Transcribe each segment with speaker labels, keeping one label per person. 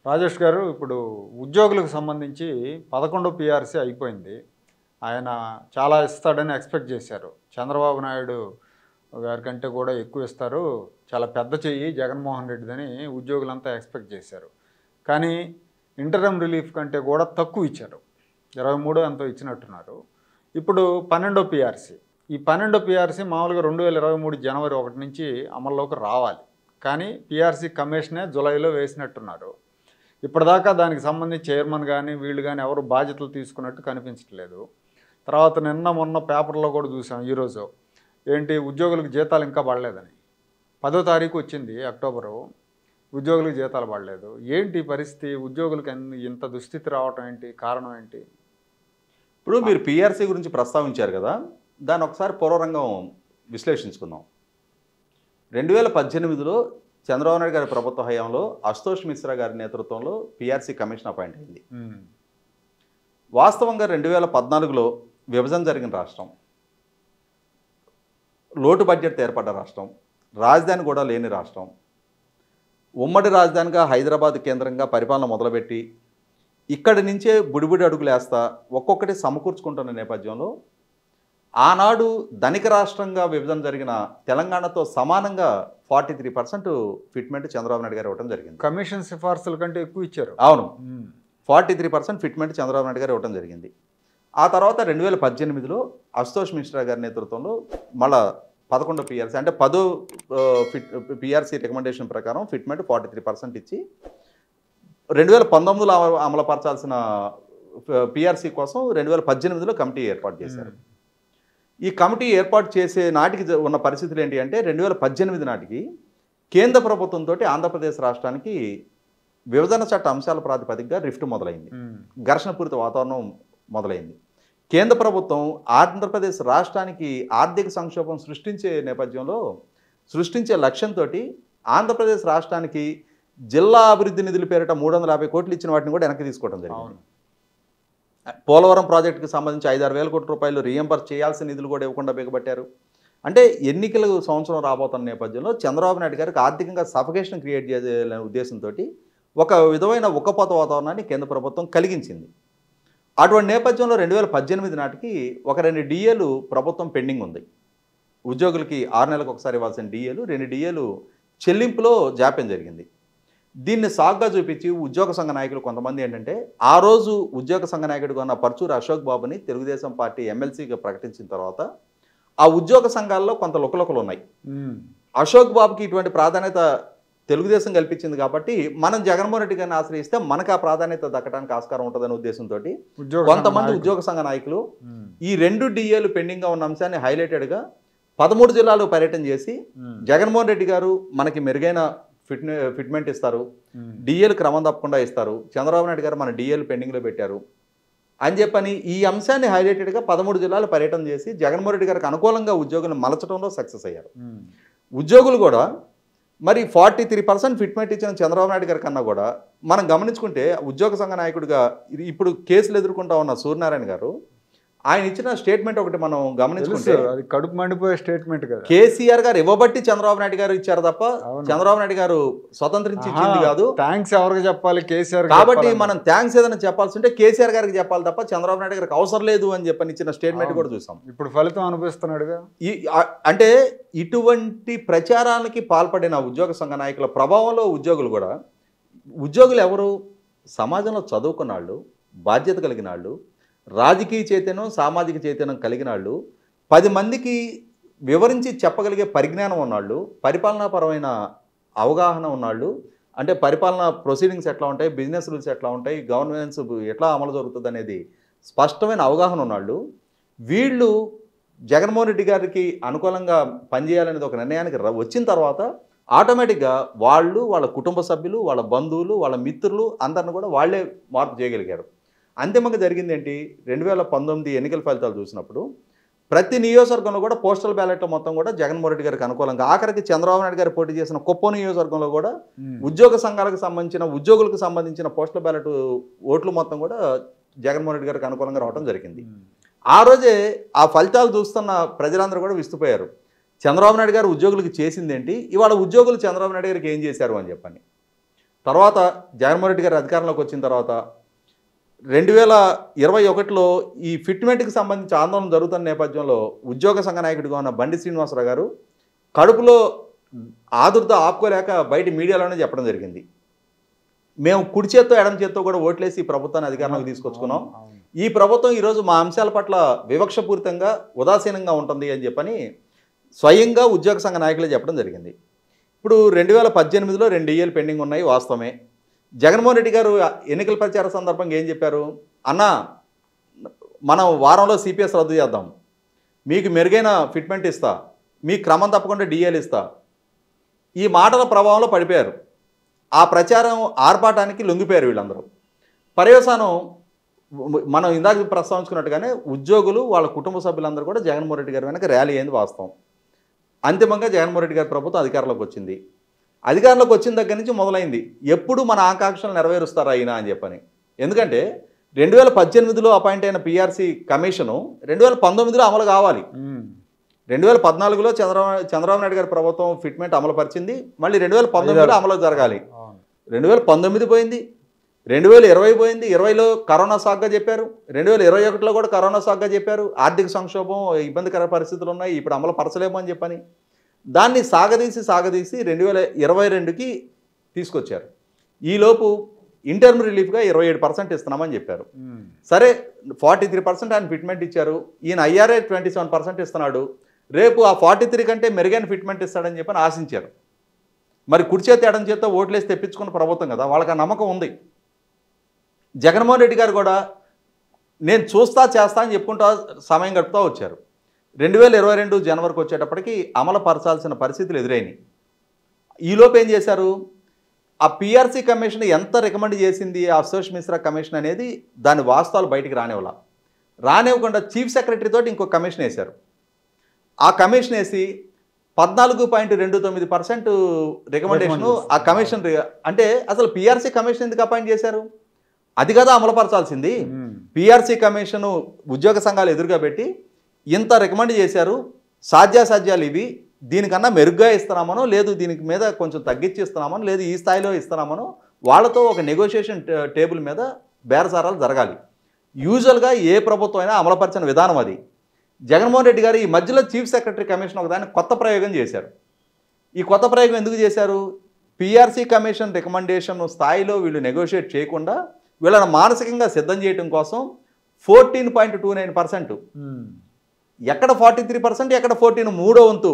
Speaker 1: రాజేష్ గారు ఇప్పుడు ఉద్యోగులకు సంబంధించి పదకొండో పిఆర్సీ అయిపోయింది ఆయన చాలా ఇస్తాడని ఎక్స్పెక్ట్ చేశారు చంద్రబాబు నాయుడు గారి కంటే కూడా ఎక్కువ ఇస్తారు చాలా పెద్ద చెయ్యి జగన్మోహన్ రెడ్డిదని ఉద్యోగులంతా ఎక్స్పెక్ట్ చేశారు కానీ ఇంటర్మ్ రిలీఫ్ కంటే కూడా తక్కువ ఇచ్చారు ఇరవై మూడో ఎంతో ఇచ్చినట్టున్నారు ఇప్పుడు పన్నెండో పిఆర్సీ ఈ పన్నెండో పిఆర్సీ మామూలుగా రెండు వేల ఇరవై మూడు జనవరి ఒకటి నుంచి అమల్లోకి రావాలి కానీ పిఆర్సీ కమిషనే జులైలో వేసినట్టున్నారు ఇప్పటిదాకా దానికి సంబంధించి చైర్మన్ కానీ వీళ్ళు కానీ ఎవరు బాధ్యతలు తీసుకున్నట్టు కనిపించట్లేదు తర్వాత నిన్న మొన్న పేపర్లో కూడా చూసాం ఈరోజు ఏంటి ఉద్యోగులకు జీతాలు ఇంకా పడలేదని పదో తారీఖు వచ్చింది అక్టోబరు ఉద్యోగులకు జీతాలు పడలేదు ఏంటి ఈ పరిస్థితి ఉద్యోగులకు ఎన్ని- ఇంత దుస్థితి రావటం ఏంటి కారణం ఏంటి
Speaker 2: ఇప్పుడు మీరు పిఆర్సీ గురించి ప్రస్తావించారు కదా దాన్ని ఒకసారి పూర్వరంగం విశ్లేషించుకుందాం రెండు వేల పద్దెనిమిదిలో చంద్రబాబు నాయుడు గారి ప్రభుత్వ హయాంలో అశుతోష్ మిశ్రా గారి నేతృత్వంలో పిఆర్సీ కమిషన్ అపాయింట్ అయింది
Speaker 1: ఉమ్,
Speaker 2: వాస్తవంగా రెండు వేల పద్నాలుగులో విభజన జరిగిన రాష్ట్రం లోటు బడ్జెట్ ఏర్పడ్డ రాష్ట్రం రాజధాని కూడా లేని రాష్ట్రం ఉమ్మడి రాజధానిగా హైదరాబాద్ కేంద్రంగా పరిపాలన మొదలుపెట్టి ఇక్కడి నుంచే బుడిబుడి అడుగులు వేస్తా ఒక్కొక్కటి సమకూర్చుకుంటున్న నేపథ్యంలో ఆనాడు ధనిక రాష్ట్రంగా విభజన జరిగిన తెలంగాణతో సమానంగా forty three percent fitment Chandrababu Naidu గారు ఇవ్వడం జరిగింది
Speaker 1: కమిషన్ సిఫార్సుల కంటే ఎక్కువ ఇచ్చారు
Speaker 2: అవును
Speaker 1: ఉమ్,
Speaker 2: forty three percent fitment Chandrababu Naidu గారు ఇవ్వడం జరిగింది ఆ తర్వాత రెండు వేల పద్దెనిమిదిలో అశుతోష్ మిశ్రా గారి నేతృత్వంలో మళ్ళా పదకొండు పిఆర్సీ అంటే పదో ఆ, ఫిట్ పిఆర్సీ రికమెండేషన్ ప్రకారం ఫిట్మెంట్ ఫార్టీ త్రీ పర్సెంట్ ఇచ్చి రెండు వేల పంతొమ్మిదిలో అమలు అమలుపరచాల్సిన పిఆర్సీ కోసం రెండు వేల పద్దెనిమిదిలో కమిటీ ఏర్పాటు చేశారు ఈ కమిటీ ఏర్పాటు చేసే నాటికి జ- ఉన్న పరిస్థితులు ఏంటి అంటే రెండు వేల పద్దెనిమిది నాటికి కేంద్ర ప్రభుత్వంతో ఆంధ్రప్రదేశ్ రాష్ట్రానికి విభజన చట్ట అంశాల ప్రాతిపదికగా రిఫ్ట్ మొదలైంది
Speaker 1: ఉమ్,
Speaker 2: ఘర్షణపూరిత వాతావరణం మొదలైంది కేంద్ర ప్రభుత్వం ఆంధ్రప్రదేశ్ రాష్ట్రానికి ఆర్థిక సంక్షోభం సృష్టించే నేపథ్యంలో సృష్టించే లక్ష్యంతో ఆంధ్రప్రదేశ్ రాష్ట్రానికి జిల్లా అభివృద్ధి నిధుల పేరిట మూడు వందల యాభై కోట్లు ఇచ్చిన వాటిని కూడా వెనక్కి తీసుకోవడం జరిగింది
Speaker 1: అవును
Speaker 2: పోలవరం ప్రాజెక్టుకి సంబంధించి ఐదారు వేల కోట్ల రూపాయలు రీఎంబర్స్ చేయాల్సిన నిధులు కూడా ఇవ్వకుండా బిగబట్టారు అంటే ఎన్నికల సంవత్సరం రాబోతున్న నేపథ్యంలో చంద్రబాబు నాయుడు గారికి ఆర్థికంగా సఫకేషన్ క్రియేట్ చేయాలనే ఉద్దేశంతో ఒక విధమైన ఉక్కపోత వాతావరణాన్ని కేంద్ర ప్రభుత్వం కలిగించింది అటువంటి నేపథ్యంలో రెండు వేల పద్దెనిమిది నాటికి ఒక రెండు డిఏలు ప్రభుత్వం పెండింగ్ ఉంది ఉద్యోగులకి ఆరు నెలలకు ఒకసారి ఇవ్వాల్సిన డిఏలు రెండు డిఏలు చెల్లింపులో జాప్యం జరిగింది దీన్ని సాగ్గా చూపించి ఉద్యోగ సంఘ నాయకులు కొంతమంది ఏంటంటే ఆ రోజు ఉద్యోగ సంఘ నాయకుడిగా ఉన్న పర్చూరు అశోక్ బాబుని తెలుగుదేశం పార్టీ ఎమ్మెల్సీగా ప్రకటించిన తర్వాత ఆ ఉద్యోగ సంఘాల్లో కొంత లుకలుకలు ఉన్నాయి
Speaker 1: ఉమ్,
Speaker 2: అశోక్ బాబుకి ఇటువంటి ప్రాధాన్యత తెలుగుదేశం కల్పించింది కాబట్టి మనం జగన్మోహన్ రెడ్డి గారిని ఆశ్రయిస్తే మనకు ఆ ప్రాధాన్యత దక్కడానికి ఆస్కారం ఉంటుందనే ఉద్దేశంతో
Speaker 1: ఉద్యోగ
Speaker 2: కొంతమంది
Speaker 1: సంఘ
Speaker 2: ఉద్యోగ సంఘ నాయకులు
Speaker 1: ఉమ్,
Speaker 2: ఈ రెండు డిఏలు పెండింగ్గా ఉన్న అంశాన్ని హైలైటెడ్గా పదమూడు జిల్లాలు పర్యటన చేసి
Speaker 1: ఉమ్,
Speaker 2: జగన్మోహన్ రెడ్డి గారు మనకి మెరుగైన ఫిట్ ఫిట్మెంట్ ఇస్తారు
Speaker 1: ఉమ్,
Speaker 2: డిఏలు క్రమం తప్పకుండా ఇస్తారు చంద్రబాబు నాయుడు గారు మన డిఏలు పెండింగ్లో పెట్టారు అని చెప్పని ఈ అంశాన్ని హైలైటెడ్గా పదమూడు జిల్లాలు పర్యటన చేసి జగన్మోహన్ రెడ్డి గారికి అనుకూలంగా ఉద్యోగులను మలచడంలో సక్సెస్ అయ్యారు
Speaker 1: ఉమ్,
Speaker 2: ఉద్యోగులు కూడా మరి ఫార్టీ త్రీ పర్సెంట్ ఫిట్మెంట్ ఇచ్చిన చంద్రబాబు నాయుడు గారి కన్నా కూడా మనం గమనించుకుంటే ఉద్యోగ సంఘ నాయకుడిగా ఇది ఇప్పుడు కేసులు ఎదుర్కొంటా ఉన్న సూర్యనారాయణ గారు ఆయన ఇచ్చిన స్టేట్మెంట్ ఒకటి మనం
Speaker 1: తెలుసు
Speaker 2: గమనించుకుంటే
Speaker 1: అది కడుపు మండిపోయే స్టేట్మెంట్ కదా
Speaker 2: కేసీఆర్ గారు ఇవ్వబట్టి చంద్రబాబు నాయుడు గారు ఇచ్చారు తప్ప
Speaker 1: అవును.
Speaker 2: చంద్రబాబు నాయుడు గారు స్వతంత్రించి ఇచ్చింది కాదు
Speaker 1: థ్యాంక్స్ ఎవరికి చెప్పాలి కేసీఆర్ కి
Speaker 2: కాబట్టి
Speaker 1: చెప్పాలి
Speaker 2: మనం థ్యాంక్స్ ఏదైనా చెప్పాల్సి ఉంటే కేసీఆర్ గారికి చెప్పాలి తప్ప చంద్రబాబు నాయుడు గారికి అవసరం లేదు అని చెప్పని ఇచ్చిన స్టేట్మెంట్
Speaker 1: అవును.
Speaker 2: కూడా చూసాం
Speaker 1: ఇప్పుడు ఫలితం అనిపిస్తున్నాడుగా
Speaker 2: ఈ ఆ- అంటే ఇటువంటి ప్రచారానికి పాల్పడిన ఉద్యోగ సంఘ నాయకుల ప్రభావంలో ఉద్యోగులు కూడా ఉద్యోగులు ఎవరు సమాజంలో చదువుకున్న వాళ్ళు బాధ్యత కలిగిన వాళ్ళు రాజకీయ చైతన్యం సామాజిక చైతన్యం కలిగిన వాళ్ళు పది మందికి వివరించి చెప్పగలిగే పరిజ్ఞానం ఉన్నాళ్ళు పరిపాలనాపరమైన అవగాహన ఉన్నాళ్ళు అంటే పరిపాలన ప్రొసీడింగ్స్ ఎట్లా ఉంటాయి బిజినెస్ రూల్స్ ఎట్లా ఉంటాయి గవర్నెన్స్ ఎట్లా అమలు జరుగుతుంది అనేది స్పష్టమైన అవగాహన ఉన్నాళ్ళు వీళ్ళు జగన్మోహన్ రెడ్డి గారికి అనుకూలంగా పనిచేయాలనేది ఒక నిర్ణయానికి ర- వచ్చిన తర్వాత ఆటోమేటిక్గా వాళ్ళు వాళ్ళ కుటుంబ సభ్యులు వాళ్ళ బంధువులు వాళ్ళ మిత్రులు అందరిని కూడా వాళ్ళే మార్పు చేయగలిగారు అంతిమంగా జరిగింది ఏంటి రెండు వేల పంతొమ్మిది ఎన్నికల ఫలితాలు చూసినప్పుడు ప్రతి నియోజకవర్గంలో కూడా పోస్టల్ బ్యాలెట్ మొత్తం కూడా జగన్మోహన్ రెడ్డి గారికి అనుకూలంగా ఆఖరికి చంద్రబాబు నాయుడు గారు పోటీ చేసిన కుప్ప నియోజకవర్గంలో కూడా
Speaker 1: ఉమ్,
Speaker 2: ఉద్యోగ సంఘాలకు సంబంధించిన ఉద్యోగులకు సంబంధించిన పోస్టల్ బ్యాలెట్ ఓట్లు మొత్తం కూడా జగన్మోహన్ రెడ్డి గారికి అనుకూలంగా రావడం జరిగింది
Speaker 1: ఉమ్,
Speaker 2: ఆ రోజే ఆ ఫలితాలు చూస్తున్న ప్రజలందరూ కూడా విస్తుపోయారు చంద్రబాబు నాయుడు గారు ఉద్యోగులకు చేసింది ఏంటి ఇవాళ ఉద్యోగులు చంద్రబాబు నాయుడు గారికి ఏం చేశారు అని చెప్పని తర్వాత జగన్మోహన్ రెడ్డి గారు అధికారంలోకి వచ్చిన తర్వాత రెండు వేల ఇరవై ఒకటిలో ఈ ఫిట్మెంట్కి సంబంధించి ఆందోళన జరుగుతున్న నేపథ్యంలో ఉద్యోగ సంఘ నాయకుడిగా ఉన్న బండి శ్రీనివాసరావు గారు కడుపులో ఆదుర్త ఆపుకోలేక బయట మీడియాలోనే చెప్పడం జరిగింది మేము కుడి చేత్తో ఎడమ చేత్తో కూడా ఓట్లేసి ఈ ప్రభుత్వాన్ని అధికారంలోకి తీసుకొచ్చుకున్నాం
Speaker 1: అవును.
Speaker 2: ఈ ప్రభుత్వం ఈరోజు మా అంశాల పట్ల వివక్షపూరితంగా ఉదాసీనంగా ఉంటుంది అని చెప్పని స్వయంగా ఉద్యోగ సంఘ నాయకులే చెప్పడం జరిగింది ఇప్పుడు రెండు వేల పద్దెనిమిదిలో రెండు ఇయ్యలు పెండింగ్ ఉన్నాయి వాస్తవమే జగన్మోహన్ రెడ్డి గారు ఎన్నికల ప్రచార సందర్భంగా ఏం చెప్పారు అన్నా మనం వారంలో సిపిఎస్ రద్దు చేద్దాం మీకు మెరుగైన ఫిట్మెంట్ ఇస్తా మీకు క్రమం తప్పకుండా డిఏలు ఇస్తా ఈ మాటల ప్రభావంలో పడిపోయారు ఆ ప్రచారం ఆర్పాటానికి లొంగిపోయారు వీళ్ళందరూ పర్యవసానం మనం ఇందాక ప్రస్తావించుకున్నట్టుగానే ఉద్యోగులు వాళ్ళ కుటుంబ సభ్యులందరూ కూడా జగన్మోహన్ రెడ్డి గారి వెనక ర్యాలీ అయింది వాస్తవం అంతిమంగా జగన్మోహన్ రెడ్డి గారి ప్రభుత్వం అధికారంలోకి వచ్చింది అధికారంలోకి వచ్చిన దగ్గర నుంచి మొదలైంది ఎప్పుడు మన ఆకాంక్షలు నెరవేరుస్తారా ఆయన అని చెప్పని ఎందుకంటే రెండు వేల పద్దెనిమిదిలో అపాయింట్ అయిన పిఆర్సీ కమిషను రెండు వేల పంతొమ్మిదిలో అమలు కావాలి
Speaker 1: ఉమ్.
Speaker 2: రెండు వేల పద్నాలుగులో చంద్రబాబు చంద్రబాబు నాయుడు గారి ప్రభుత్వం ఫిట్మెంట్ అమలు పరిచింది మళ్ళీ రెండు వేల పంతొమ్మిదిలో అమలు జరగాలి
Speaker 1: అవును.
Speaker 2: రెండు వేల పంతొమ్మిది పోయింది రెండు వేల ఇరవై పోయింది ఇరవైలో కరోనా సాగ్గా చెప్పారు రెండు వేల ఇరవై ఒకటిలో కూడా కరోనా సాగ్గా చెప్పారు ఆర్థిక సంక్షోభం ఇబ్బందికర పరిస్థితులు ఉన్నాయి ఇప్పుడు అమలు పరచలేము అని చెప్పని దాన్ని సాగదీసి సాగదీసి రెండు వేల ఇరవై రెండుకి తీసుకొచ్చారు ఈలోపు ఇంటర్మ్ రిలీఫ్గా ఇరవై ఏడు పర్సెంట్ ఇస్తున్నామని చెప్పారు
Speaker 1: ఉమ్.
Speaker 2: సరే ఫార్టీ త్రీ పర్సెంట్ ఆయన ఫిట్మెంట్ ఇచ్చారు ఈయన ఐఆర్ఏ ట్వంటీ సెవెన్ పర్సెంట్ ఇస్తున్నాడు రేపు ఆ ఫార్టీ త్రీ కంటే మెరుగైన ఫిట్మెంట్ ఇస్తాడని చెప్పని ఆశించారు మరి కుడి చేత ఎడం చేత ఓట్లేసి తెప్పించుకున్న ప్రభుత్వం కదా వాళ్ళకి ఆ నమ్మకం ఉంది జగన్మోహన్ రెడ్డి గారు కూడా నేను చూస్తా చేస్తా అని చెప్పుకుంటా సమయం గడుపుతూ వచ్చారు రెండు వేల ఇరవై రెండు జనవరికి వచ్చేటప్పటికి అమలు పరచాల్సిన పరిస్థితులు ఎదురైనాయి ఈలోపు ఏం చేశారు ఆ పిఆర్సీ కమిషన్ ఎంత రికమెండ్ చేసింది ఆ అశోష్ మిశ్రా కమిషన్ అనేది దాని వాస్తవాలు బయటికి రానివ్వాల రానివ్వకుండా చీఫ్ సెక్రటరీ తోటి ఇంకో కమిషన్ వేశారు ఆ కమిషన్ వేసి పద్నాలుగు పాయింట్ రెండు తొమ్మిది పర్సెంట్ రికమెండేషన్ ఆ కమిషన్ రి- అంటే అసలు పిఆర్సీ కమిషన్ ఎందుకు అపాయింట్ చేశారు అది కదా అమలుపరచాల్సింది
Speaker 1: ఉమ్.
Speaker 2: పిఆర్సీ కమిషన్ ఉద్యోగ సంఘాలు ఎదురుగా పెట్టి ఇంత రికమెండ్ చేశారు సాధ్యాసాధ్యాలు ఇవి దీనికన్నా మెరుగ్గా ఇస్తున్నామనో లేదు దీనికి మీద కొంచెం తగ్గించి ఇస్తున్నామనో లేదు ఈ స్థాయిలో ఇస్తున్నామనో వాళ్ళతో ఒక నెగోషియేషన్ టే- టేబుల్ మీద బేరసారాలు జరగాలి యూజువల్గా ఏ ప్రభుత్వం అయినా అమలుపరిచిన విధానం అది జగన్మోహన్ రెడ్డి గారు ఈ మధ్యలో చీఫ్ సెక్రటరీ కమిషన్ ఒకదాన్ని కొత్త ప్రయోగం చేశారు ఈ కొత్త ప్రయోగం ఎందుకు చేశారు పిఆర్సీ కమిషన్ రికమెండేషన్ స్థాయిలో వీళ్ళు నెగోషియేట్ చేయకుండా వీళ్ళని మానసికంగా సిద్ధం చేయడం కోసం fourteen point two nine percent
Speaker 1: ఉమ్.
Speaker 2: ఎక్కడ ఫార్టీ త్రీ పర్సెంట్ ఎక్కడ ఫోర్టీన్ మూడో వంతు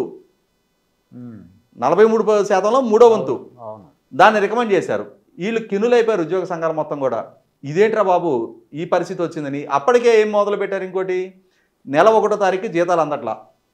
Speaker 1: ఉమ్.
Speaker 2: నలభై మూడు శాతంలో మూడో వంతు
Speaker 1: అవును
Speaker 2: దాన్ని రికమెండ్ చేశారు వీళ్ళు కిన్నులైపోయారు ఉద్యోగ సంఘాలు మొత్తం కూడా ఇదేంట్రా బాబు ఈ పరిస్థితి వచ్చిందని అప్పటికే ఏం మొదలు పెట్టారు ఇంకోటి నెల ఒకటో తారీఖు జీతాలు అందట్లా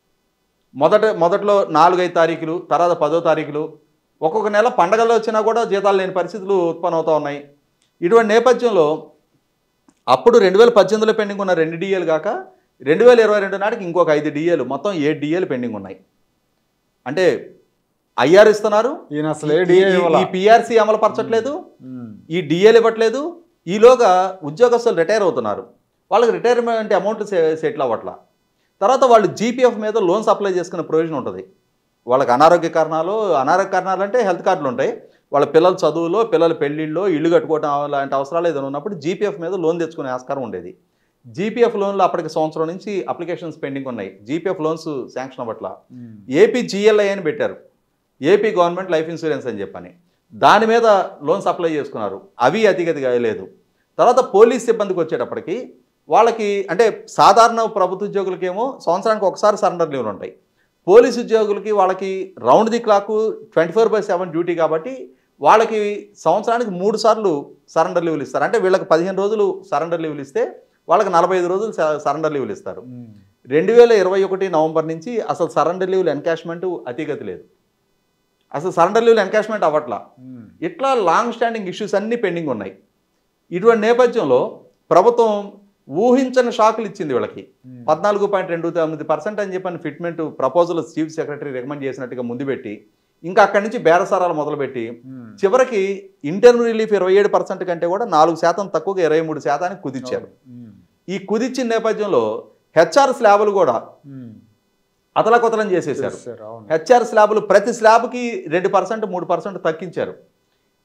Speaker 2: మొదట మొదట్లో నాలుగైదు తారీఖులు తర్వాత పదో తారీఖులు ఒక్కొక్క నెల పండగల్లో వచ్చినా కూడా జీతాలు లేని పరిస్థితులు ఉత్పన్నం అవుతూ ఉన్నాయి ఇటువంటి నేపథ్యంలో అప్పుడు రెండు వేల పద్దెనిమిదిలో పెండింగ్ ఉన్న రెండు డిఏలు కాక రెండు వేల ఇరవై రెండు నాటికి ఇంకొక ఐదు డిఏలు మొత్తం ఏడు డిఏలు పెండింగ్ ఉన్నాయి అంటే ఐఆర్ ఇస్తున్నారు
Speaker 1: ఈయన అసలు ఏ డిఏ ఇవ్వాల
Speaker 2: ఈ పిఆర్సీ అమలు పరచట్లేదు
Speaker 1: ఉమ్.
Speaker 2: ఈ డిఏలు ఇవ్వట్లేదు ఈలోగా ఉద్యోగస్తులు రిటైర్ అవుతున్నారు వాళ్ళకి రిటైర్మెంట్ అమౌంట్ సెటిల్ అవ్వట్లా తర్వాత వాళ్ళు జీపీఎఫ్ మీద లోన్స్ అప్లై చేసుకునే ప్రొవిజన్ ఉంటుంది వాళ్ళకి అనారోగ్య కారణాలు అనారోగ్య కారణాలు అంటే హెల్త్ కార్డులు ఉంటాయి వాళ్ళ పిల్లల చదువులో పిల్లల పెళ్ళిళ్ళలో ఇల్లు కట్టుకోవడం లాంటి అవసరాలు ఏదైనా ఉన్నప్పుడు జీపీఎఫ్ మీద లోన్ తెచ్చుకునే ఆస్కారం ఉండేది జీపీఎఫ్ లోన్లు అప్పటికి సంవత్సరం నుంచి అప్లికేషన్స్ పెండింగ్ ఉన్నాయి జీపీఎఫ్ లోన్స్ శాంక్షన్ అవ్వట్లా
Speaker 1: ఉమ్.
Speaker 2: ఏపీ జిఎల్ఐ అని పెట్టారు ఏపీ గవర్నమెంట్ లైఫ్ ఇన్సూరెన్స్ అని చెప్పని దాని మీద లోన్స్ అప్లై చేసుకున్నారు అవి అతిగతిగా లేదు తర్వాత పోలీస్ సిబ్బందికి వచ్చేటప్పటికి వాళ్ళకి అంటే సాధారణ ప్రభుత్వ ఉద్యోగులకేమో సంవత్సరానికి ఒకసారి సరెండర్ లీవ్లు ఉంటాయి పోలీస్ ఉద్యోగులకి వాళ్ళకి round the clock twenty four by seven duty కాబట్టి వాళ్ళకి సంవత్సరానికి మూడు సార్లు సరెండర్ లీవ్లు ఇస్తారు అంటే వీళ్ళకి పదిహేను రోజులు సరెండర్ లీవ్లు ఇస్తే వాళ్ళకి నలభై ఐదు రోజులు సరెండర్ లీవ్లు ఇస్తారు
Speaker 1: ఉమ్.
Speaker 2: రెండు వేల ఇరవై ఒకటి నవంబర్ నుంచి అసలు సరెండర్ లీవ్లు ఎన్కాష్మెంట్ అతిగతి లేదు అసలు సరెండర్ లీవ్లు ఎన్కాష్మెంట్ అవ్వట్లా
Speaker 1: ఉమ్.
Speaker 2: ఇట్లా లాంగ్ స్టాండింగ్ ఇష్యూస్ అన్నీ పెండింగ్ ఉన్నాయి ఇటువంటి నేపథ్యంలో ప్రభుత్వం ఊహించని షాకులు ఇచ్చింది వీళ్ళకి
Speaker 1: ఉమ్.
Speaker 2: పద్నాలుగు పాయింట్ రెండు తొమ్మిది పర్సెంట్ అని చెప్పని fitment proposal chief secretary recommend చేసినట్టుగా ముందు పెట్టి ఇంకా అక్కడి నుంచి బేరసారాలు మొదలుపెట్టి
Speaker 1: ఉమ్.
Speaker 2: చివరికి ఇంటర్మ్ రిలీఫ్ ఇరవై ఏడు పర్సెంట్ కంటే కూడా నాలుగు శాతం తక్కువగా ఇరవై మూడు శాతానికి కుదిచ్చారు
Speaker 1: ఉమ్.
Speaker 2: ఈ కుదిచ్చిన నేపథ్యంలో హెచ్ఆర్ స్లాబులు కూడా
Speaker 1: ఉమ్.
Speaker 2: అతలకొతలం చేసేశారు
Speaker 1: చేశారు, అవును
Speaker 2: హెచ్ఆర్ స్లాబులు ప్రతి స్లాబ్కి రెండు పర్సెంట్ మూడు పర్సెంట్ తగ్గించారు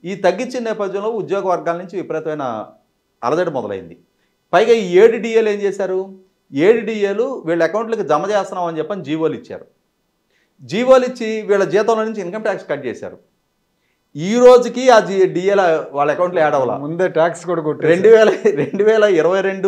Speaker 2: ఈ తగ్గించిన నేపథ్యంలో ఉద్యోగ వర్గాల నుంచి విపరీతమైన అలజడి మొదలైంది పైగా ఈ ఏడు డిఏలు ఏం చేశారు ఏడు డిఏలు వీళ్ళ అకౌంట్లకి జమ చేస్తున్నాం అని చెప్పని జీవోలు ఇచ్చారు జీవోలు ఇచ్చి వీళ్ళ జీతంలో నుంచి ఇన్కమ్ ట్యాక్స్ కట్ చేశారు ఈ రోజుకి ఆ జీ డిఏల వాళ్ళ అకౌంట్లో యాడ్ అవ్వాల
Speaker 1: ముందే ట్యాక్స్ కూడా కొట్టి
Speaker 2: రెండు వేల రెండు వేల ఇరవై రెండు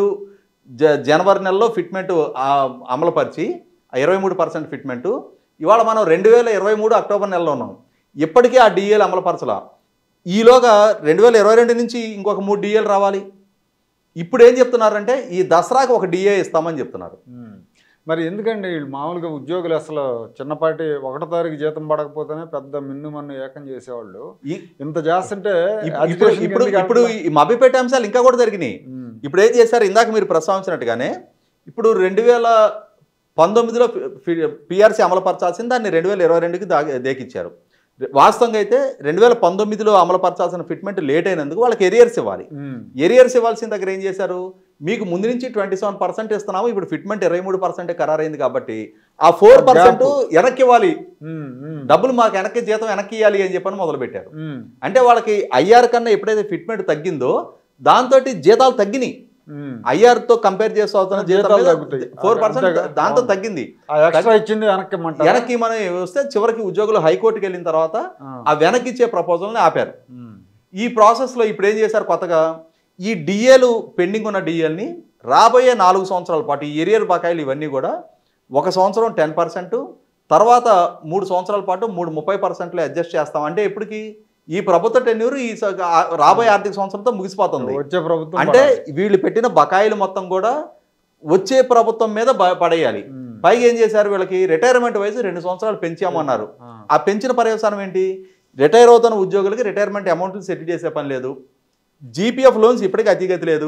Speaker 2: జ జనవరి నెలలో ఫిట్మెంట్ అమలుపరిచి ఇరవై మూడు పర్సెంట్ ఫిట్మెంట్ ఇవాళ మనం రెండు వేల ఇరవై మూడు అక్టోబర్ నెలలో ఉన్నాం ఇప్పటికీ ఆ డిఏలు అమలుపరచలా ఈలోగా రెండు వేల ఇరవై రెండు నుంచి ఇంకొక మూడు డిఏలు రావాలి ఇప్పుడు ఏం చెప్తున్నారంటే ఈ దసరాకు ఒక డిఏ ఇస్తామని చెప్తున్నారు
Speaker 1: ఉమ్. మరి ఎందుకండి వీళ్ళు మామూలుగా ఉద్యోగులు అసలు చిన్నపాటి ఒకటో తారీఖు జీతం పడకపోతేనే పెద్ద మిన్ను మన్ను ఏకం చేసేవాళ్ళు
Speaker 2: ఈ
Speaker 1: ఇంత చేస్తుంటే
Speaker 2: ఇప్- ఇప్పుడు
Speaker 1: agitation
Speaker 2: ఇప్పుడు
Speaker 1: ఎందుకు
Speaker 2: ఇప్పుడు
Speaker 1: అట్లా?
Speaker 2: ఈ మభ్యపెట్టే అంశాలు ఇంకా కూడా జరిగినాయి
Speaker 1: ఉమ్.
Speaker 2: ఇప్పుడు ఏం చేశారు ఇందాక మీరు ప్రస్తావించినట్టుగానే ఇప్పుడు రెండు వేల పంతొమ్మిదిలో పిఆర్సీ అమలుపరచాల్సింది దాన్ని రెండు వేల ఇరవై రెండుకి దా దేకిచ్చారు వాస్తవంగా అయితే రెండు వేల పంతొమ్మిదిలో అమలుపరచాల్సిన ఫిట్మెంట్ లేట్ అయినందుకు వాళ్ళకి ఎరియర్స్ ఇవ్వాలి
Speaker 1: ఉమ్.
Speaker 2: ఎరియర్స్ ఇవ్వాల్సిన దగ్గర ఏం చేశారు మీకు ముందు నుంచి ట్వంటీ సెవెన్ పర్సెంట్ ఇస్తున్నాము ఇప్పుడు ఫిట్మెంట్ ఇరవై మూడు పర్సెంట్ ఖరారైంది కాబట్టి ఆ ఫోర్ పర్సెంట్ వెనక్కి ఇవ్వాలి
Speaker 1: ఉమ్. ఉమ్.
Speaker 2: డబ్బులు మాకు వెనక్కి జీతం వెనక్కి ఇవ్వాలి అని చెప్పని మొదలుపెట్టారు
Speaker 1: ఉమ్.
Speaker 2: అంటే వాళ్ళకి ఐఆర్ కన్నా ఎప్పుడైతే ఫిట్మెంట్ తగ్గిందో దాంతో జీతాలు తగ్గినాయి
Speaker 1: ఉమ్.
Speaker 2: ఐఆర్ తో కంపేర్ చేస్తూ అవుతున్న
Speaker 1: జీతాలు తగ్గుతాయి.
Speaker 2: ఫోర్ పర్సెంట్
Speaker 1: అంతేగా?
Speaker 2: దాంతో
Speaker 1: అవును.
Speaker 2: తగ్గింది
Speaker 1: ఆ ఎక్స్ట్రా ఇచ్చింది వెనక్కి ఇమ్మంటారా?
Speaker 2: వెనక్కి మనం వస్తే చివరికి ఉద్యోగులు హైకోర్టుకి వెళ్ళిన తర్వాత
Speaker 1: ఆ.
Speaker 2: ఆ వెనక్కి ఇచ్చే ప్రపోజల్ని ఆపారు
Speaker 1: ఉమ్.
Speaker 2: ఈ ప్రాసెస్లో ఇప్పుడు ఏం చేశారు కొత్తగా ఈ డిఏలు పెండింగ్ ఉన్న డిఏల్ని రాబోయే నాలుగు సంవత్సరాల పాటు ఈ ఎరియర్ బకాయిలు ఇవన్నీ కూడా ఒక సంవత్సరం టెన్ పర్సెంట్ తర్వాత మూడు సంవత్సరాల పాటు మూడు ముప్పై పర్సెంట్లో అడ్జస్ట్ చేస్తాం అంటే ఇప్పటికి ఈ ప్రభుత్వ టెన్యూర్ ఈ స- ఆ- రాబోయే ఆర్థిక సంవత్సరంతో ముగిసిపోతుంది
Speaker 1: వచ్చే ప్రభుత్వం
Speaker 2: అంటే
Speaker 1: పడాలి.
Speaker 2: వీళ్ళు పెట్టిన బకాయిలు మొత్తం కూడా వచ్చే ప్రభుత్వం మీద బ- పడేయాలి
Speaker 1: ఉమ్.
Speaker 2: పైగా ఏం చేశారు వీళ్ళకి రిటైర్మెంట్ వయసు రెండు సంవత్సరాలు పెంచామన్నారు
Speaker 1: ఆ.
Speaker 2: ఆ పెంచిన పర్యవసానం ఏంటి రిటైర్ అవుతున్న ఉద్యోగులకి రిటైర్మెంట్ అమౌంట్లు సెటిల్ చేసే పని లేదు జీపీఎఫ్ లోన్స్ ఇప్పటికీ అతిగతి లేదు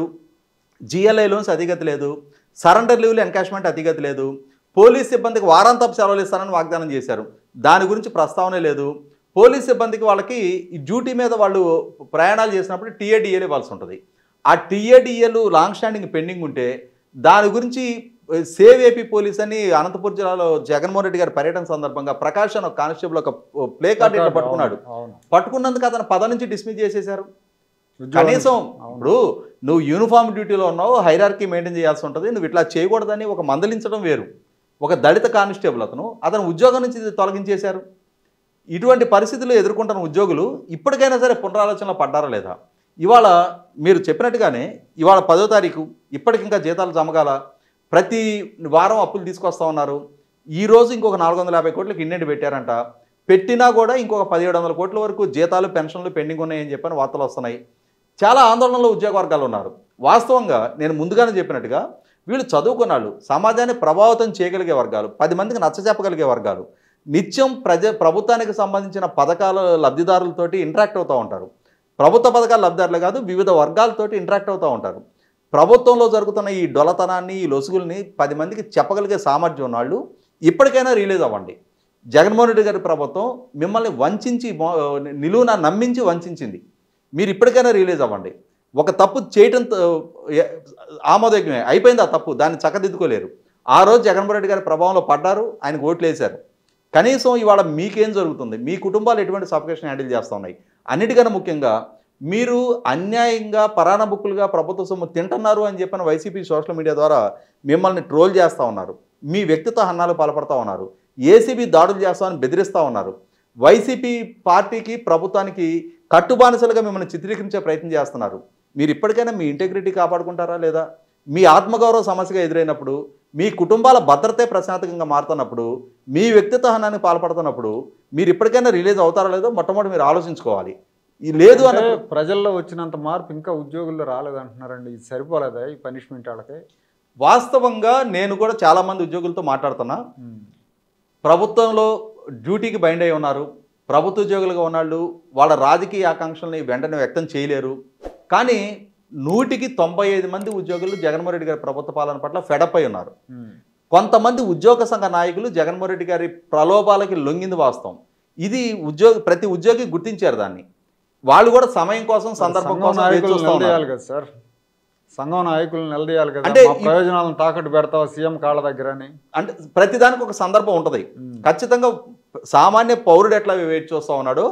Speaker 2: జిఎల్ఐ లోన్స్ అతిగతి లేదు సరెండర్ లీవ్లు ఎన్కాష్మెంట్ అతిగతి లేదు పోలీస్ సిబ్బందికి వారాంతపు సెలవులు ఇస్తానని వాగ్దానం చేశారు దాని గురించి ప్రస్తావనే లేదు పోలీస్ సిబ్బందికి వాళ్ళకి ఈ డ్యూటీ మీద వాళ్ళు ప్రయాణాలు చేసినప్పుడు టీఏడిఏలు ఇవ్వాల్సి ఉంటుంది ఆ టీఏడిఏలు లాంగ్ స్టాండింగ్ పెండింగ్ ఉంటే దాని గురించి ఏ, సేవ్ ఏపీ పోలీస్ అని అనంతపురం జిల్లాలో జగన్మోహన్ రెడ్డి గారి పర్యటన సందర్భంగా ప్రకాష్ అని ఒక కానిస్టేబుల్ ఒక ప్లే కార్డు ఇట్లా పట్టుకున్నాడు
Speaker 1: అవును
Speaker 2: పట్టుకున్నందుకు అతను పద నుంచి డిస్మిస్ చేసేశారు
Speaker 1: ఉద్యోగం
Speaker 2: కనీసం
Speaker 1: అవును.
Speaker 2: ఇప్పుడు నువ్వు యూనిఫామ్ డ్యూటీలో ఉన్నావు హైరార్కీ మెయింటైన్ చేయాల్సి ఉంటుంది నువ్వు ఇట్లా చేయకూడదని ఒక మందలించడం వేరు ఒక దళిత కానిస్టేబుల్ అతను అతను ఉద్యోగం నుంచి తొలగించేశారు ఇటువంటి పరిస్థితులు ఎదుర్కొంటున్న ఉద్యోగులు ఇప్పటికైనా సరే పునరాలోచనలో పడ్డారా లేదా ఇవాళ మీరు చెప్పినట్టుగానే ఇవాళ పదో తారీఖు ఇప్పటికింకా జీతాలు జమగాల ప్రతి వారం అప్పులు తీసుకొస్తా ఉన్నారు ఈ రోజు ఇంకొక నాలుగు వందల యాభై కోట్లకి ఇండెంట్ పెట్టారంట పెట్టినా కూడా ఇంకొక పదిహేడు వందల కోట్ల వరకు జీతాలు పెన్షన్లు పెండింగ్ ఉన్నాయని చెప్పని వార్తలు వస్తున్నాయి చాలా ఆందోళనలో ఉద్యోగ వర్గాలు ఉన్నారు వాస్తవంగా నేను ముందుగానే చెప్పినట్టుగా వీళ్ళు చదువుకున్న వాళ్ళు సమాజాన్ని ప్రభావితం చేయగలిగే వర్గాలు పది మందికి నచ్చజెప్పగలిగే వర్గాలు నిత్యం ప్రజ ప్రభుత్వానికి సంబంధించిన పథకాల లబ్ధిదారులతోటి ఇంటరాక్ట్ అవుతూ ఉంటారు ప్రభుత్వ పథకాల లబ్ధిదారులే కాదు వివిధ వర్గాలతోటి ఇంటరాక్ట్ అవుతూ ఉంటారు ప్రభుత్వంలో జరుగుతున్న ఈ డొలతనాన్ని ఈ లొసుగుల్ని పది మందికి చెప్పగలిగే సామర్థ్యం ఉన్నవాళ్ళు ఇప్పటికైనా రిలీజ్ అవ్వండి జగన్మోహన్ రెడ్డి గారి ప్రభుత్వం మిమ్మల్ని వంచించి మో- నిలువున నమ్మించి వంచింది మీరు ఇప్పటికైనా రిలీజ్ అవ్వండి ఒక తప్పు చేయటం త- ఏ- ఆమోదయోగ్యమే అయిపోయింది ఆ తప్పు దాన్ని చక్కదిద్దుకోలేరు ఆ రోజు జగన్మోహన్ రెడ్డి గారి ప్రభావంలో పడ్డారు ఆయనకు ఓట్లు వేశారు కనీసం ఇవాళ మీకేం జరుగుతుంది మీ కుటుంబాలు ఎటువంటి సఫికేషన్ హ్యాండిల్ చేస్తూ ఉన్నాయి అన్నిటికన్నా ముఖ్యంగా మీరు అన్యాయంగా పరాణ బుక్కులుగా ప్రభుత్వ సొమ్ము తింటున్నారు అని చెప్పిన వైసీపీ సోషల్ మీడియా ద్వారా మిమ్మల్ని ట్రోల్ చేస్తూ ఉన్నారు మీ వ్యక్తిత్వ హన్నాలు పాల్పడతా ఉన్నారు ఏసీబీ దాడులు చేస్తామని బెదిరిస్తూ ఉన్నారు వైసీపీ పార్టీకి ప్రభుత్వానికి కట్టుబానిసలుగా మిమ్మల్ని చిత్రీకరించే ప్రయత్నం చేస్తున్నారు మీరు ఇప్పటికైనా మీ ఇంటెగ్రిటీ కాపాడుకుంటారా లేదా మీ ఆత్మగౌరవ సమస్యగా ఎదురైనప్పుడు మీ కుటుంబాల భద్రతే ప్రశాంతకంగా మారుతున్నప్పుడు మీ వ్యక్తిత్వ హనానికి పాల్పడుతున్నప్పుడు మీరు ఇప్పటికైనా రిలీజ్ అవుతారా లేదో మొట్టమొదటి మీరు ఆలోచించుకోవాలి ఈ లేదు
Speaker 1: అంటే
Speaker 2: అన్న
Speaker 1: ప్రజల్లో వచ్చినంత మార్పు ఇంకా ఉద్యోగుల్లో రాలేదంటున్నారండి ఇది సరిపోలేదా ఈ పనిష్మెంట్ వాళ్ళకి
Speaker 2: వాస్తవంగా నేను కూడా చాలామంది ఉద్యోగులతో మాట్లాడుతున్నా
Speaker 1: ఉమ్.
Speaker 2: ప్రభుత్వంలో డ్యూటీకి బైండ్ అయి ఉన్నారు ప్రభుత్వ ఉద్యోగులుగా ఉన్నాళ్ళు వాళ్ళ రాజకీయ ఆకాంక్షల్ని వెంటనే వ్యక్తం చేయలేరు కానీ నూటికి తొంభై ఐదు మంది ఉద్యోగులు జగన్మోహన్ రెడ్డి గారి ప్రభుత్వ పాలన పట్ల ఫెడప్ అయి ఉన్నారు
Speaker 1: ఉమ్.
Speaker 2: కొంతమంది ఉద్యోగ సంఘ నాయకులు జగన్మోహన్ రెడ్డి గారి ప్రలోభాలకి లొంగింది వాస్తవం ఇది ఉద్యోగి ప్రతి ఉద్యోగి గుర్తించారు దాన్ని వాళ్ళు కూడా సమయం కోసం సందర్భం
Speaker 1: సంఘం
Speaker 2: కోసం వేచి
Speaker 1: నాయకులు
Speaker 2: చూస్తా ఉన్నారు.
Speaker 1: నిలదీయాలి కదా సార్ సంఘం నాయకులు నిలదీయాలి కదా
Speaker 2: అంటే
Speaker 1: మా
Speaker 2: ఈ-
Speaker 1: ప్రయోజనాలను తాకట్టు పెడతావు సీఎం కాళ్ళ దగ్గర అని
Speaker 2: అంటే ప్రతిదానికి ఒక సందర్భం ఉంటుంది
Speaker 1: ఉమ్.
Speaker 2: ఖచ్చితంగా సామాన్య పౌరుడు ఎట్లా వెయిట్ చూస్తూ ఉన్నాడో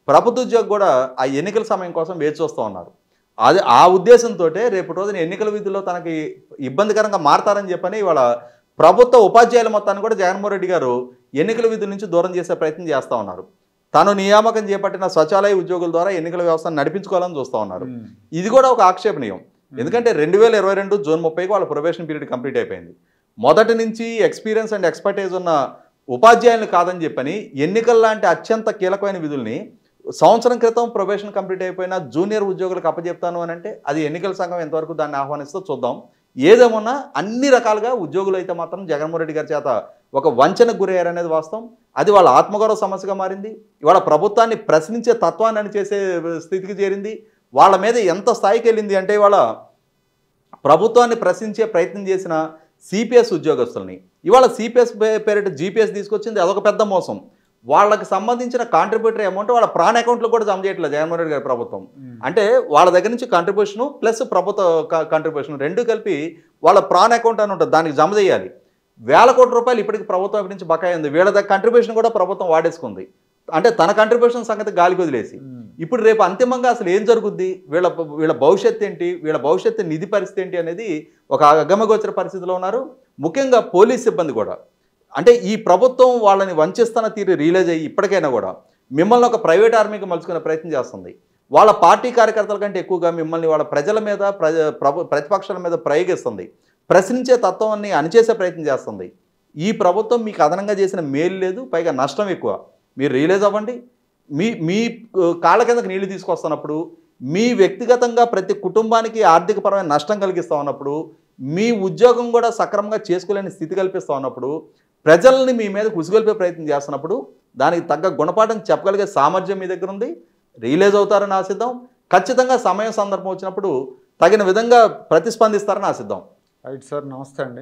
Speaker 2: ప్రభుత్వ ఉద్యోగి కూడా ఆ ఎన్నికల సమయం కోసం వేచి చూస్తూ ఉన్నారు అది ఆ ఉద్దేశంతో రేపు రోజున ఎన్నికల విధుల్లో తనకి ఇబ్బందికరంగా మారతారని చెప్పని ఇవాళ ప్రభుత్వ ఉపాధ్యాయుల మొత్తాన్ని కూడా జగన్మోహన్ రెడ్డి గారు ఎన్నికల విధుల నుంచి దూరం చేసే ప్రయత్నం చేస్తూ ఉన్నారు తాను నియామకం చేపట్టిన స్వచ్ఛాలయ ఉద్యోగుల ద్వారా ఎన్నికల వ్యవస్థను నడిపించుకోవాలని చూస్తూ ఉన్నారు
Speaker 1: ఉమ్.
Speaker 2: ఇది కూడా ఒక ఆక్షేపణీయం ఎందుకంటే రెండు వేల ఇరవై రెండు జూన్ ముప్పైకి వాళ్ళ ప్రొబేషన్ పీరియడ్ కంప్లీట్ అయిపోయింది మొదటి నుంచి ఎక్స్పీరియన్స్ అండ్ ఎక్స్పర్టైజ్ ఉన్న ఉపాధ్యాయులు కాదని చెప్పని ఎన్నికల లాంటి అత్యంత కీలకమైన విధుల్ని సంవత్సరం క్రితం ప్రొబేషన్ కంప్లీట్ అయిపోయిన జూనియర్ ఉద్యోగులకు అప్పచెప్తాను అని అంటే అది ఎన్నికల సంఘం ఎంతవరకు దాన్ని ఆహ్వానిస్తో చూద్దాం ఏదేమన్నా అన్ని రకాలుగా ఉద్యోగులు అయితే మాత్రం జగన్మోహన్ రెడ్డి గారి చేత ఒక వంచనకు గురయ్యారనేది వాస్తవం అది వాళ్ళ ఆత్మగౌరవ సమస్యగా మారింది ఇవాళ ప్రభుత్వాన్ని ప్రశ్నించే తత్వాన్ని అని చేసే స్థితికి చేరింది వాళ్ళ మీద ఎంత స్థాయికి వెళ్ళింది అంటే ఇవాళ ప్రభుత్వాన్ని ప్రశ్నించే ప్రయత్నం చేసిన సిపిఎస్ ఉద్యోగస్తుల్ని ఇవాళ సిపిఎస్ పేరిట జీపీఎస్ తీసుకొచ్చింది అదొక పెద్ద మోసం వాళ్ళకి సంబంధించిన కాంట్రిబ్యూటరీ అమౌంట్ వాళ్ళ ప్రాణ అకౌంట్లో కూడా జమ చేయట్లేదు జగన్మోహన్ రెడ్డి గారి ప్రభుత్వం
Speaker 1: ఉమ్.
Speaker 2: అంటే వాళ్ళ దగ్గర నుంచి కంట్రిబ్యూషన్ ప్లస్ ప్రభుత్వ కంట్రిబ్యూషన్ రెండు కలిపి వాళ్ళ ప్రాణ అకౌంట్ అని ఉంటుంది దానికి జమ చేయాలి వేల కోట్ల రూపాయలు ఇప్పటికి ప్రభుత్వం వైపు నుంచి బకాయి ఉంది వీళ్ళ దగ్గర కంట్రిబ్యూషన్ కూడా ప్రభుత్వం వాడేసుకుంది అంటే తన కంట్రిబ్యూషన్ సంగతి గాలికి వదిలేసి
Speaker 1: ఉమ్.
Speaker 2: ఇప్పుడు రేపు అంతిమంగా అసలు ఏం జరుగుద్ది వీళ్ళ వీళ్ళ భవిష్యత్తు ఏంటి వీళ్ళ భవిష్యత్తు నిధి పరిస్థితి ఏంటి అనేది ఒక అగమగోచర పరిస్థితిలో ఉన్నారు ముఖ్యంగా పోలీస్ సిబ్బంది కూడా అంటే ఈ ప్రభుత్వం వాళ్ళని వంచిస్తున్న తీరు రియలైజ్ అయ్యి ఇప్పటికైనా కూడా మిమ్మల్ని ఒక ప్రైవేట్ ఆర్మీకి మలుచుకునే ప్రయత్నం చేస్తుంది వాళ్ళ పార్టీ కార్యకర్తల కంటే ఎక్కువగా మిమ్మల్ని వాళ్ళ ప్రజల మీద ప్రజ ప్రభు ప్రతిపక్షాల మీద ప్రయోగిస్తుంది ప్రశ్నించే తత్వాన్ని అణిచేసే ప్రయత్నం చేస్తుంది ఈ ప్రభుత్వం మీకు అదనంగా చేసిన మేలు లేదు పైగా నష్టం ఎక్కువ మీరు రియలైజ్ అవ్వండి మీ మీ ఆ, కాళ్ళ కిందకి నీళ్లు తీసుకొస్తున్నప్పుడు మీ వ్యక్తిగతంగా ప్రతి కుటుంబానికి ఆర్థికపరమైన నష్టం కలిగిస్తూ ఉన్నప్పుడు మీ ఉద్యోగం కూడా సక్రమంగా చేసుకోలేని స్థితి కల్పిస్తూ ఉన్నప్పుడు ప్రజల్ని మీ మీద కుసిగొల్పే ప్రయత్నం చేస్తున్నప్పుడు దానికి తగ్గ గుణపాఠం చెప్పగలిగే సామర్థ్యం మీ దగ్గర ఉంది రియలైజ్ అవుతారని ఆశిద్దాం ఖచ్చితంగా సమయం సందర్భం వచ్చినప్పుడు తగిన విధంగా ప్రతిస్పందిస్తారని ఆశిద్దాం
Speaker 1: రైట్ సార్ నమస్తే అండి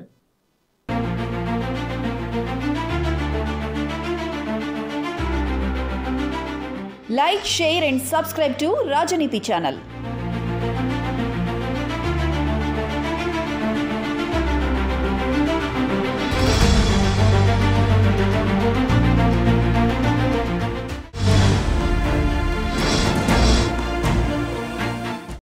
Speaker 3: Like, share, and subscribe to Rajaniti channel.